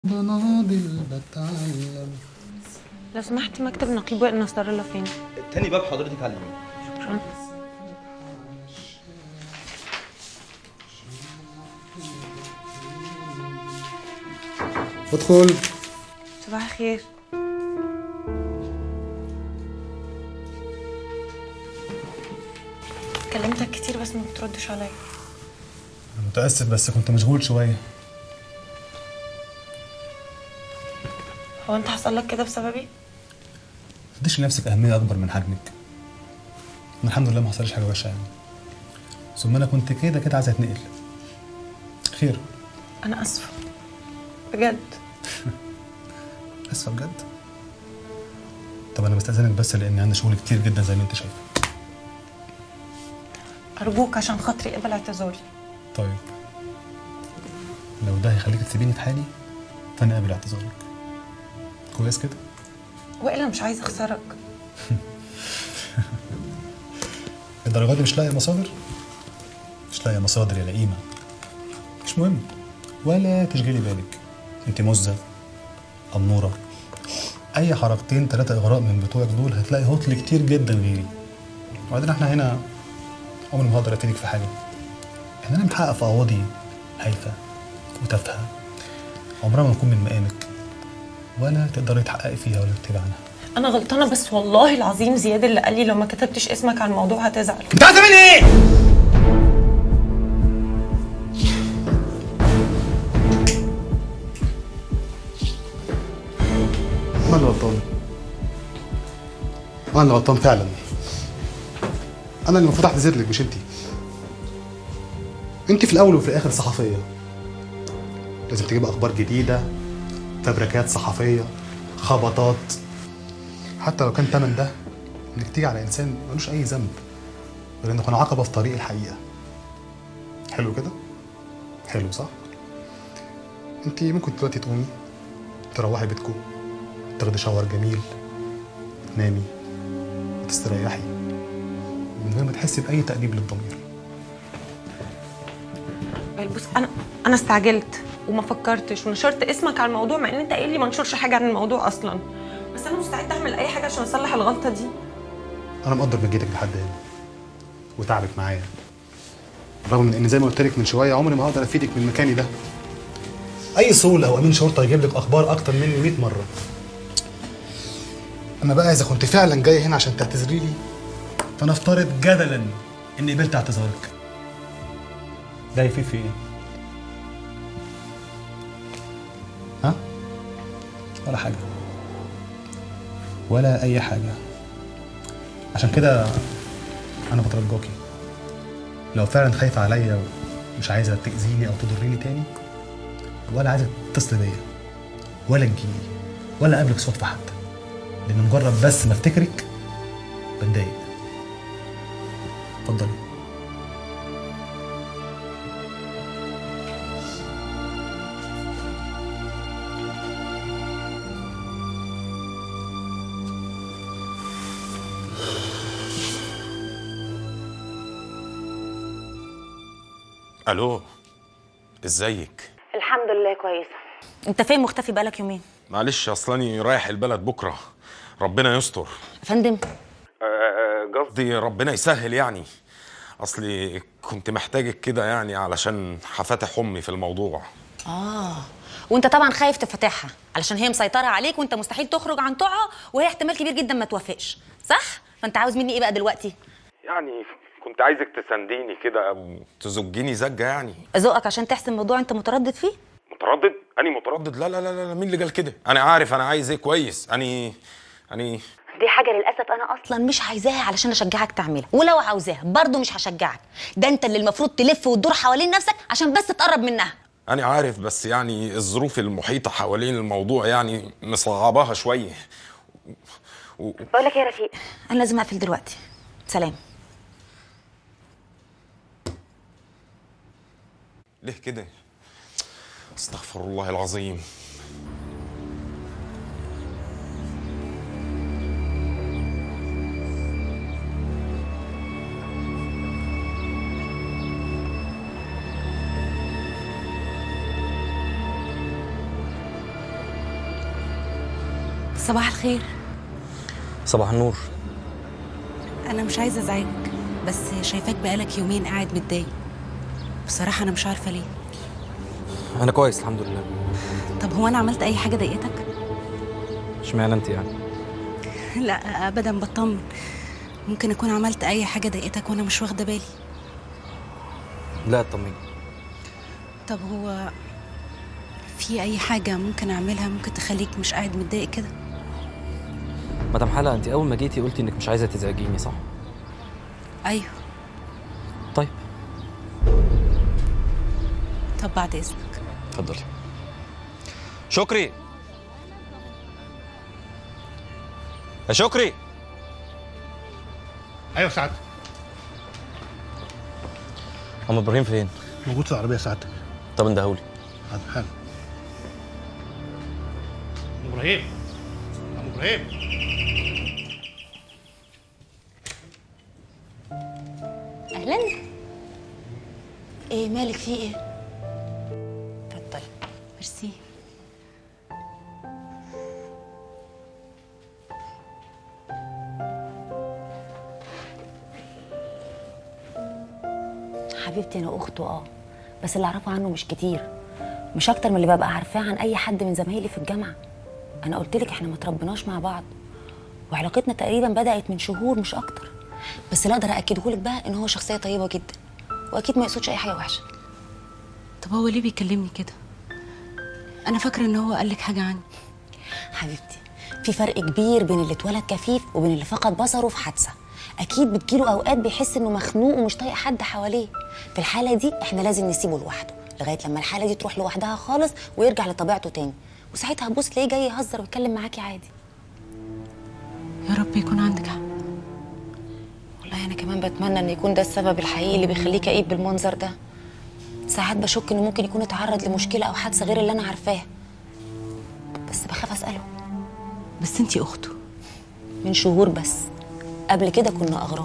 بناضل بتعلم لو سمحت مكتب نقيب وائل نصر الله فين؟ تاني باب حضرتك على اليمين شكرا ادخل صباح الخير كلمتك كتير بس ما بتردش عليا متأسف بس كنت مشغول شوية هو انت حصل لك كده بسببي؟ تديش لنفسك أهمية أكبر من حجمك أنا الحمد لله ما حصلش حاجة وحشة يعني ثم أنا كنت كده كده عايز أتنقل خير انا اسفه بجد أسفة بجد طب أنا بستأذنك بس لأن عندي شغل كتير جدا زي ما أنت شايف ارجوك عشان خاطري اقبل اعتذاري طيب لو ده هيخليك تسيبيني في حالي فأنا قابل اعتذارك كويس كده والا مش عايزه اخسرك الدرجات دي مش لاقي مصادر مش لاقي مصادر يا لئيمة مش مهم ولا تشغلي بالك انت مزة أمورة أي حركتين ثلاثة إغراء من بتوعك دول هتلاقي هطل كتير جدا غيري وبعدين احنا هنا عمري ما هقدر أفيدك في حاجة احنا هنا بنحقق في قواضي هايفة وتافهة عمرها ما تكون من مقامك ولا تقدري تحققي فيها ولا تكتبي عنها انا غلطانه بس والله العظيم زياد اللي قال لي لو ما كتبتش اسمك على الموضوع هتزعل انت عايزة مني ايه؟ انا اللي غلطان انا اللي غلطان فعلا انا اللي المفروض اعتذر لك مش انت انت في الاول وفي الاخر صحفيه لازم تجيب اخبار جديده فبركات صحفيه خبطات حتى لو كان تمن ده انك تيجي على انسان ملوش اي ذنب غير انه كان عقبه في طريق الحقيقه حلو كده حلو صح انت ممكن دلوقتي تقومي تروحي بيتكم تاخدي شاور جميل تنامي وتستريحي من غير ما تحسي باي تأديب للضمير بص انا انا استعجلت وما فكرتش ونشرت اسمك على الموضوع مع ان انت قايل لي ما انشرش حاجه عن الموضوع اصلا بس انا مستعده اعمل اي حاجه عشان اصلح الغلطه دي انا مقدر مجهودك لحد هنا وتعبك معايا رغم من ان زي ما قلت لك من شويه عمري ما هقدر افيدك من مكاني ده اي صول او امين شرطه يجيب لك اخبار اكتر مني 100 مره اما بقى اذا كنت فعلا جاي هنا عشان تعتذري لي فنفترض جدلا اني قبلت اعتذارك ده يفيد في ايه ها ولا حاجه ولا اي حاجه عشان كده انا بترجاكي لو فعلا خايفه عليا ومش عايزه تاذيني او تضريني تاني ولا عايزه تتصل بيا ولا تجيلي ولا اقابلك صدفه حتى لان مجرد بس ما افتكرك بتضايق اتفضلي الو ازيك الحمد لله كويسه انت فين مختفي بقالك يومين معلش اصلاني رايح البلد بكره ربنا يستر يا فندم قصدي ربنا يسهل يعني اصلي كنت محتاجك كده يعني علشان هفتح امي في الموضوع اه وانت طبعا خايف تفتحها علشان هي مسيطره عليك وانت مستحيل تخرج عن طوعها وهي احتمال كبير جدا ما توافقش صح فانت عاوز مني ايه بقى دلوقتي يعني كنت عايزك تسانديني كده او تزجيني زجه يعني ازقك عشان تحسم موضوع انت متردد فيه متردد اني متردد لا لا لا لا مين اللي قال كده انا عارف انا عايز ايه كويس اني اني دي حاجه للاسف انا اصلا مش عايزاها علشان اشجعك تعملها ولو عاوزاها برضه مش هشجعك ده انت اللي المفروض تلف وتدور حوالين نفسك عشان بس تقرب منها انا عارف بس يعني الظروف المحيطه حوالين الموضوع يعني مصعباها شويه و... بقول لك يا رفيق انا لازم اقفل دلوقتي سلام ليه كده استغفر الله العظيم صباح الخير صباح النور انا مش عايزه ازعجك بس شايفاك بقالك يومين قاعد متضايق بصراحه انا مش عارفه ليه انا كويس الحمد لله طب هو انا عملت اي حاجه ضايقتك اشمعنى انت يعني لا ابدا بطمن ممكن اكون عملت اي حاجه ضايقتك وانا مش واخده بالي لا اطمني طب هو في اي حاجه ممكن اعملها ممكن تخليك مش قاعد متضايق كده مدام حلا انت اول ما جيتي قلتي انك مش عايزه تزعجيني صح ايوه طيب طب بعد اذنك اتفضلي شكري يا شكري ايوه سعد عم ابراهيم فين موجود في العربيه سعادتك طب اندهولي حاضر حاضر عم ابراهيم عم ابراهيم اهلا ايه مالك في ايه اتفضلي ميرسي حبيبتي انا اخته اه بس اللي اعرفه عنه مش كتير مش اكتر من اللي ببقى عارفاه عن اي حد من زمايلي في الجامعه انا قلت لك احنا ما تربناش مع بعض وعلاقتنا تقريبا بدات من شهور مش اكتر بس اللي اقدر اكده لك بقى ان هو شخصيه طيبه جدا واكيد ما يقصدش اي حاجه وحشه طب هو ليه بيكلمني كده انا فاكره ان هو قال لك حاجه عني حبيبتي في فرق كبير بين اللي اتولد كفيف وبين اللي فقد بصره في حادثه اكيد بتجيله اوقات بيحس انه مخنوق ومش طايق حد حواليه في الحاله دي احنا لازم نسيبه لوحده لغايه لما الحاله دي تروح لوحدها خالص ويرجع لطبيعته تاني وساعتها هتبص تلاقيه جاي يهزر ويتكلم معاكي عادي يا رب يكون عندك حق والله انا كمان بتمنى ان يكون ده السبب الحقيقي اللي بيخليه كئيب بالمنظر ده ساعات بشك انه ممكن يكون اتعرض لمشكله او حادثه غير اللي انا عارفاها بس بخاف اساله بس انتي اخته من شهور بس قبل كده كنا اغراب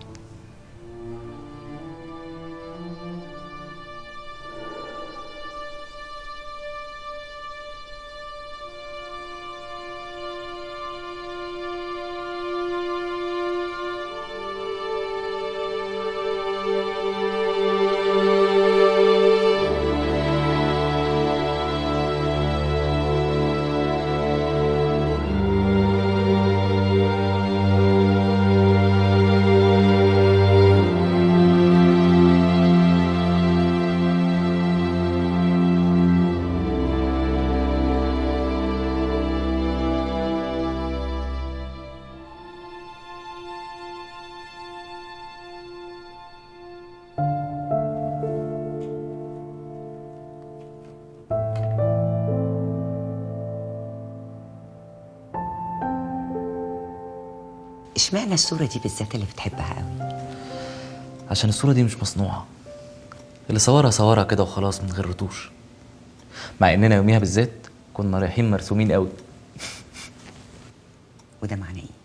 اشمعنى الصورة دي بالذات اللي بتحبها قوي عشان الصورة دي مش مصنوعة اللي صورها صورها كده وخلاص من غير رتوش مع اننا يوميها بالذات كنا رايحين مرسومين قوي وده معناه ايه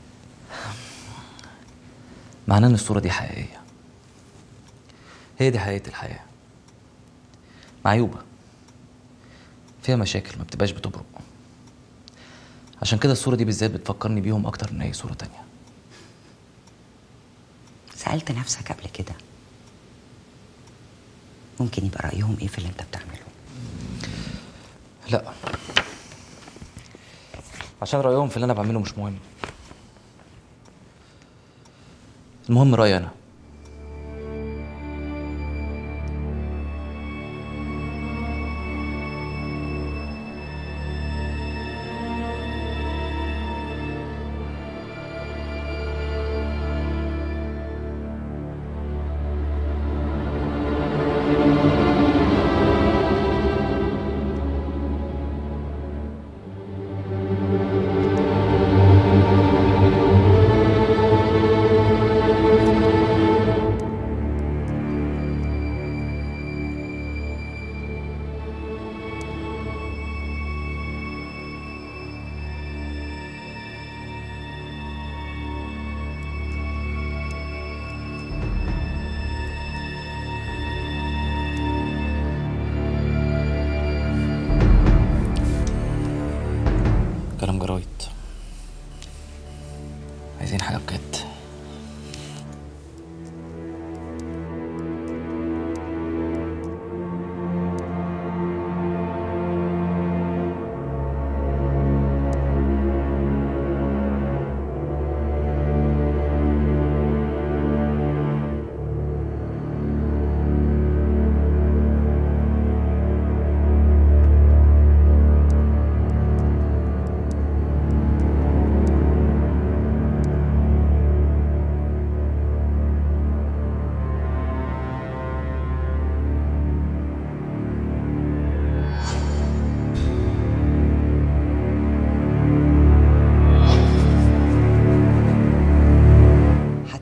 معناه ان الصورة دي حقيقية هي دي حقيقة الحياة معيوبة فيها مشاكل ما بتبقاش بتبرق عشان كده الصورة دي بالذات بتفكرني بيهم أكتر من أي صورة تانية سألت نفسك قبل كده ممكن يبقى رأيهم ايه في اللي انت بتعمله لا عشان رأيهم في اللي أنا بعمله مش مهم المهم رأيي أنا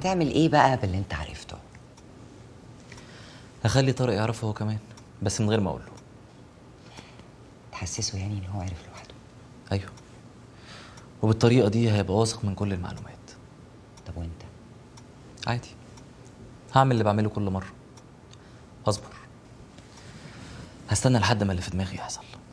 هتعمل ايه بقى باللي انت عرفته هخلي طارق يعرفه هو كمان بس من غير ما اقول له تحسسه يعني ان هو عرف لوحده ايوه وبالطريقه دي هيبقى واثق من كل المعلومات طب وانت عادي هعمل اللي بعمله كل مره اصبر هستنى لحد ما اللي في دماغي يحصل